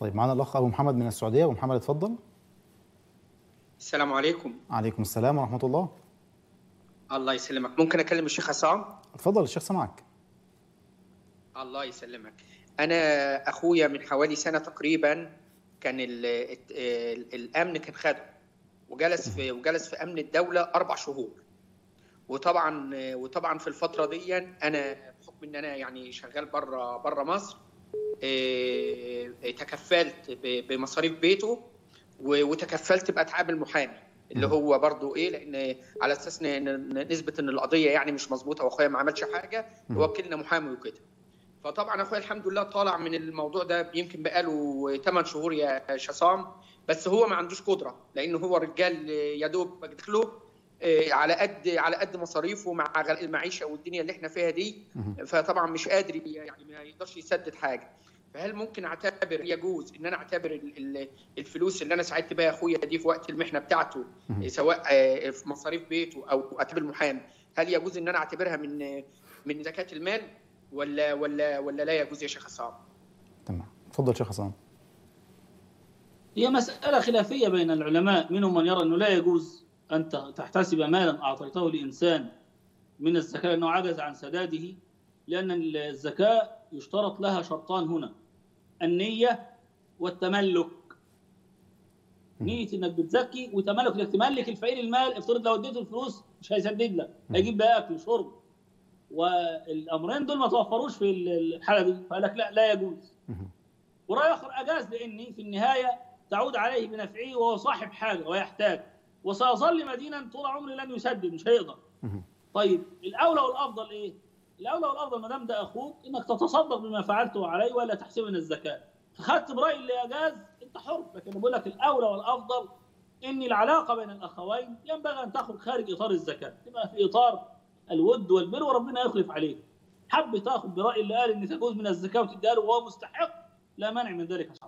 طيب معانا الاخ ابو محمد من السعوديه ابو محمد اتفضل السلام عليكم عليكم السلام ورحمه الله الله يسلمك ممكن اكلم الشيخ عصام اتفضل الشيخ سامعك الله يسلمك انا اخويا من حوالي سنه تقريبا كان ال ال الامن كان خده وجلس في وجلس في امن الدوله اربع شهور وطبعا وطبعا في الفتره دي انا بحكم ان انا يعني شغال بره بره مصر إيه، تكفلت ب- بمصاريف بيته و- وتكفلت باتعاب المحامي اللي هو برضو ايه لان على اساس ان إن نثبت ان القضيه يعني مش مظبوطه واخويا ما عملش حاجه وكلنا محامي وكده فطبعا اخويا الحمد لله طالع من الموضوع ده يمكن بقاله 8 شهور يا شصام بس هو ما عندوش قدره لان هو رجال يا دوب دخله آه، على قد على قد مصاريفه مع غل- المعيشه والدنيا اللي احنا فيها دي فطبعا مش قادر ي- يعني ما يقدرش يسدد حاجه فهل ممكن اعتبر يجوز ان انا اعتبر ال- ال- الفلوس اللي انا ساعدت بيها اخويا دي في وقت المحنه بتاعته سواء آه، في مصاريف بيته او اتعاب المحامي هل يجوز ان انا اعتبرها من من زكاه المال ولا ولا ولا لا يجوز يا شيخ عصام؟ تمام اتفضل شيخ حسام هي مسألة خلافية بين العلماء منهم من يرى أنه لا يجوز أن تحتسب مالا أعطيته لإنسان من الزكاة لأنه عجز عن سداده لأن الزكاة يشترط لها شرطان هنا النية والتملك نية انك بتزكي وتملك انك تملك الفقير المال افترض لو اديته الفلوس مش هيسدد لك هيجيب بقى اكل وشرب والامرين دول ما توفروش في الحاله دي فقال لك لا لا يجوز ورأي آخر أجاز لأن في النهاية تعود عليه بنفعه وهو صاحب حاجة ويحتاج وسيظل مدينا طول عمره لن يسدد مش هيقدر طيب الأولى والأفضل إيه؟ الأولى والأفضل ما دام ده أخوك إنك تتصدق بما فعلته عليه ولا تحسبه من الزكاة فخدت برأي اللي يجاز أنت حر لكن بقول لك الأولى والأفضل إن العلاقة بين الأخوين ينبغي أن تخرج خارج إطار الزكاة تبقى في إطار الود والبر وربنا يخلف عليك حب تاخذ برأي اللي قال إن تجوز من الزكاة وتديها له وهو مستحق لا مانع من ذلك